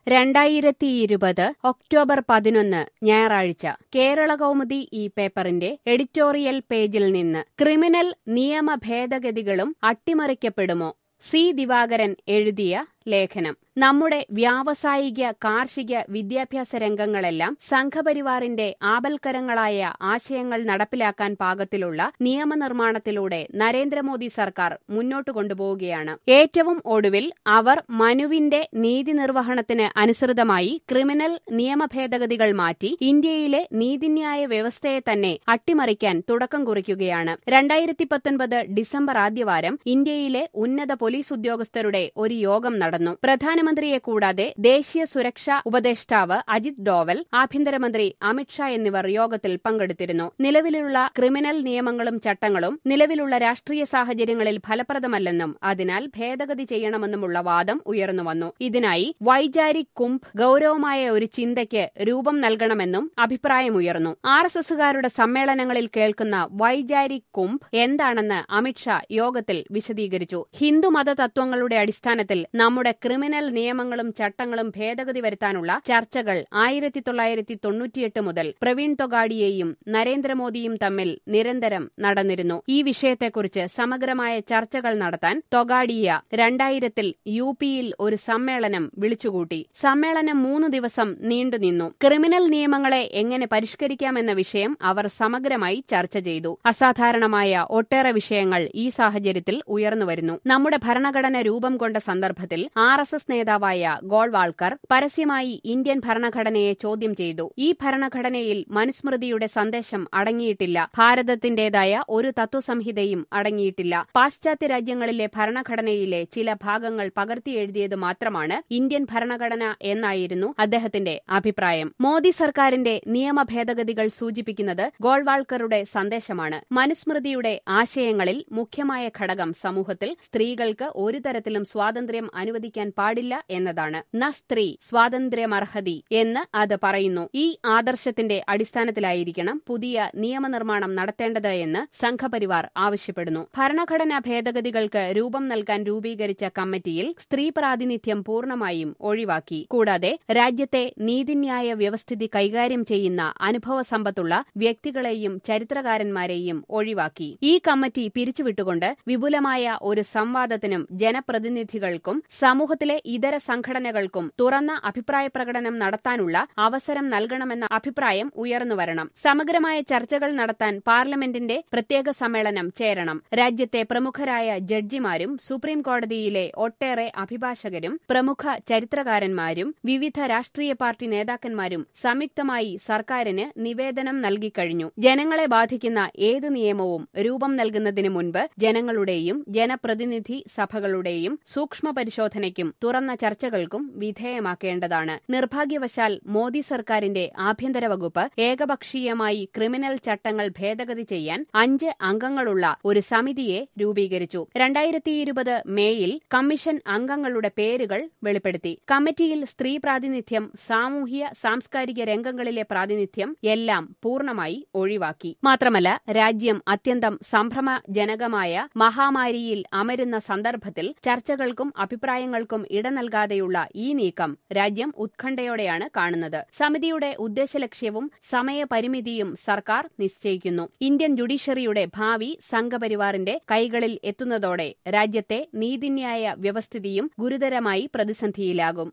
രണ്ടായിരത്തി ഇരുപത് ഒക്ടോബർ പതിനൊന്ന് ഞായറാഴ്ച കേരള കൗമുദി ഈ പേപ്പറിന്റെ എഡിറ്റോറിയൽ പേജിൽ നിന്ന് ക്രിമിനൽ നിയമ ഭേദഗതികളും അട്ടിമറിക്കപ്പെടുമോ സി ദിവാകരൻ എഴുതിയ ലേഖനം നമ്മുടെ വ്യാവസായിക കാർഷിക വിദ്യാഭ്യാസ രംഗങ്ങളെല്ലാം സംഘപരിവാറിന്റെ ആപൽക്കരങ്ങളായ ആശയങ്ങൾ നടപ്പിലാക്കാൻ പാകത്തിലുള്ള നിയമനിർമ്മാണത്തിലൂടെ നരേന്ദ്രമോദി സർക്കാർ മുന്നോട്ടു കൊണ്ടുപോവുകയാണ് ഏറ്റവും ഒടുവിൽ അവർ മനുവിന്റെ നീതി നിർവഹണത്തിന് അനുസൃതമായി ക്രിമിനൽ നിയമ ഭേദഗതികൾ മാറ്റി ഇന്ത്യയിലെ നീതിന്യായ വ്യവസ്ഥയെ തന്നെ അട്ടിമറിക്കാൻ തുടക്കം കുറിക്കുകയാണ് രണ്ടായിരത്തി പത്തൊൻപത് ഡിസംബർ ആദ്യവാരം ഇന്ത്യയിലെ ഉന്നത പോലീസ് ഉദ്യോഗസ്ഥരുടെ ഒരു യോഗം നടന്നു പ്രധാനമന്ത്രിയെ കൂടാതെ ദേശീയ സുരക്ഷാ ഉപദേഷ്ടാവ് അജിത് ഡോവൽ ആഭ്യന്തരമന്ത്രി അമിത്ഷാ എന്നിവർ യോഗത്തിൽ പങ്കെടുത്തിരുന്നു നിലവിലുള്ള ക്രിമിനൽ നിയമങ്ങളും ചട്ടങ്ങളും നിലവിലുള്ള രാഷ്ട്രീയ സാഹചര്യങ്ങളിൽ ഫലപ്രദമല്ലെന്നും അതിനാൽ ഭേദഗതി ചെയ്യണമെന്നുമുള്ള വാദം ഉയർന്നുവന്നു ഇതിനായി വൈചാരിക് കുംഭ് ഗൌരവമായ ഒരു ചിന്തയ്ക്ക് രൂപം നൽകണമെന്നും അഭിപ്രായമുയർന്നു ആർ എസ് എസുകാരുടെ സമ്മേളനങ്ങളിൽ കേൾക്കുന്ന വൈചാരിക് കുംഭ് എന്താണെന്ന് അമിത്ഷാ യോഗത്തിൽ വിശദീകരിച്ചു ഹിന്ദുമത തത്വങ്ങളുടെ അടിസ്ഥാനത്തിൽ നമ്മുടെ ക്രിമിനൽ നിയമങ്ങളും ചട്ടങ്ങളും ഭേദഗതി വരുത്താനുള്ള ചർച്ചകൾ ആയിരത്തി തൊള്ളായിരത്തി തൊണ്ണൂറ്റിയെട്ട് മുതൽ പ്രവീൺ തൊഗാഡിയെയും നരേന്ദ്രമോദിയും തമ്മിൽ നിരന്തരം നടന്നിരുന്നു ഈ വിഷയത്തെക്കുറിച്ച് സമഗ്രമായ ചർച്ചകൾ നടത്താൻ തൊഗാഡിയ രണ്ടായിരത്തിൽ യു പിയിൽ ഒരു സമ്മേളനം വിളിച്ചുകൂട്ടി സമ്മേളനം മൂന്ന് ദിവസം നീണ്ടുനിന്നു ക്രിമിനൽ നിയമങ്ങളെ എങ്ങനെ പരിഷ്കരിക്കാമെന്ന വിഷയം അവർ സമഗ്രമായി ചർച്ച ചെയ്തു അസാധാരണമായ ഒട്ടേറെ വിഷയങ്ങൾ ഈ സാഹചര്യത്തിൽ ഉയർന്നുവരുന്നു നമ്മുടെ ഭരണഘടന രൂപം കൊണ്ട സന്ദർഭത്തിൽ ആർ എസ് എസ് നേതാവായ ഗോൾവാൾക്കർ പരസ്യമായി ഇന്ത്യൻ ഭരണഘടനയെ ചോദ്യം ചെയ്തു ഈ ഭരണഘടനയിൽ മനുസ്മൃതിയുടെ സന്ദേശം അടങ്ങിയിട്ടില്ല ഭാരതത്തിന്റേതായ ഒരു തത്വസംഹിതയും അടങ്ങിയിട്ടില്ല പാശ്ചാത്യ രാജ്യങ്ങളിലെ ഭരണഘടനയിലെ ചില ഭാഗങ്ങൾ പകർത്തിയെഴുതിയത് മാത്രമാണ് ഇന്ത്യൻ ഭരണഘടന എന്നായിരുന്നു അദ്ദേഹത്തിന്റെ അഭിപ്രായം മോദി സർക്കാരിന്റെ നിയമ ഭേദഗതികൾ സൂചിപ്പിക്കുന്നത് ഗോൾവാൾക്കറുടെ സന്ദേശമാണ് മനുസ്മൃതിയുടെ ആശയങ്ങളിൽ മുഖ്യമായ ഘടകം സമൂഹത്തിൽ സ്ത്രീകൾക്ക് ഒരു തരത്തിലും സ്വാതന്ത്ര്യം അനുവദിക്കാൻ പാടില്ല എന്നതാണ് ന സ്ത്രീ സ്വാതന്ത്ര്യമർഹതി എന്ന് അത് പറയുന്നു ഈ ആദർശത്തിന്റെ അടിസ്ഥാനത്തിലായിരിക്കണം പുതിയ നിയമനിർമ്മാണം നടത്തേണ്ടത് എന്ന് സംഘപരിവാർ ആവശ്യപ്പെടുന്നു ഭരണഘടനാ ഭേദഗതികൾക്ക് രൂപം നൽകാൻ രൂപീകരിച്ച കമ്മിറ്റിയിൽ സ്ത്രീ പ്രാതിനിധ്യം പൂർണ്ണമായും ഒഴിവാക്കി കൂടാതെ രാജ്യത്തെ നീതിന്യായ വ്യവസ്ഥിതി കൈകാര്യം ചെയ്യുന്ന അനുഭവ സമ്പത്തുള്ള വ്യക്തികളെയും ചരിത്രകാരന്മാരെയും ഒഴിവാക്കി ഈ കമ്മിറ്റി പിരിച്ചുവിട്ടുകൊണ്ട് വിപുലമായ ഒരു സംവാദത്തിനും ജനപ്രതിനിധികൾക്കും സമൂഹത്തിലെ ഇതര സംഘടനകൾക്കും തുറന്ന അഭിപ്രായ പ്രകടനം നടത്താനുള്ള അവസരം നൽകണമെന്ന അഭിപ്രായം ഉയർന്നുവരണം സമഗ്രമായ ചർച്ചകൾ നടത്താൻ പാർലമെന്റിന്റെ പ്രത്യേക സമ്മേളനം ചേരണം രാജ്യത്തെ പ്രമുഖരായ ജഡ്ജിമാരും സുപ്രീം കോടതിയിലെ ഒട്ടേറെ അഭിഭാഷകരും പ്രമുഖ ചരിത്രകാരന്മാരും വിവിധ രാഷ്ട്രീയ പാർട്ടി നേതാക്കന്മാരും സംയുക്തമായി സർക്കാരിന് നിവേദനം നൽകിക്കഴിഞ്ഞു ജനങ്ങളെ ബാധിക്കുന്ന ഏത് നിയമവും രൂപം നൽകുന്നതിന് മുൻപ് ജനങ്ങളുടെയും ജനപ്രതിനിധി സഭകളുടെയും സൂക്ഷ്മ പരിശോധനയ്ക്കും തുറന്ന ചർച്ചകൾക്കും വിധേയമാക്കേണ്ടതാണ് നിർഭാഗ്യവശാൽ മോദി സർക്കാരിന്റെ ആഭ്യന്തര വകുപ്പ് ഏകപക്ഷീയമായി ക്രിമിനൽ ചട്ടങ്ങൾ ഭേദഗതി ചെയ്യാൻ അഞ്ച് അംഗങ്ങളുള്ള ഒരു സമിതിയെ രൂപീകരിച്ചു രണ്ടായിരത്തി ഇരുപത് മേയിൽ കമ്മീഷൻ അംഗങ്ങളുടെ പേരുകൾ വെളിപ്പെടുത്തി കമ്മിറ്റിയിൽ സ്ത്രീ പ്രാതിനിധ്യം സാമൂഹ്യ സാംസ്കാരിക രംഗങ്ങളിലെ പ്രാതിനിധ്യം എല്ലാം പൂർണ്ണമായി ഒഴിവാക്കി മാത്രമല്ല രാജ്യം അത്യന്തം സംഭ്രമജനകമായ മഹാമാരിയിൽ അമരുന്ന സന്ദർഭത്തിൽ ചർച്ചകൾക്കും അഭിപ്രായങ്ങൾക്കും ഇട നൽകാതെയുള്ള ഈ നീക്കം രാജ്യം ഉത്കണ്ഠയോടെയാണ് കാണുന്നത് സമിതിയുടെ ഉദ്ദേശലക്ഷ്യവും സമയപരിമിതിയും സർക്കാർ നിശ്ചയിക്കുന്നു ഇന്ത്യൻ ജുഡീഷ്യറിയുടെ ഭാവി സംഘപരിവാറിന്റെ കൈകളിൽ എത്തുന്നതോടെ രാജ്യത്തെ നീതിന്യായ വ്യവസ്ഥിതിയും ഗുരുതരമായി പ്രതിസന്ധിയിലാകും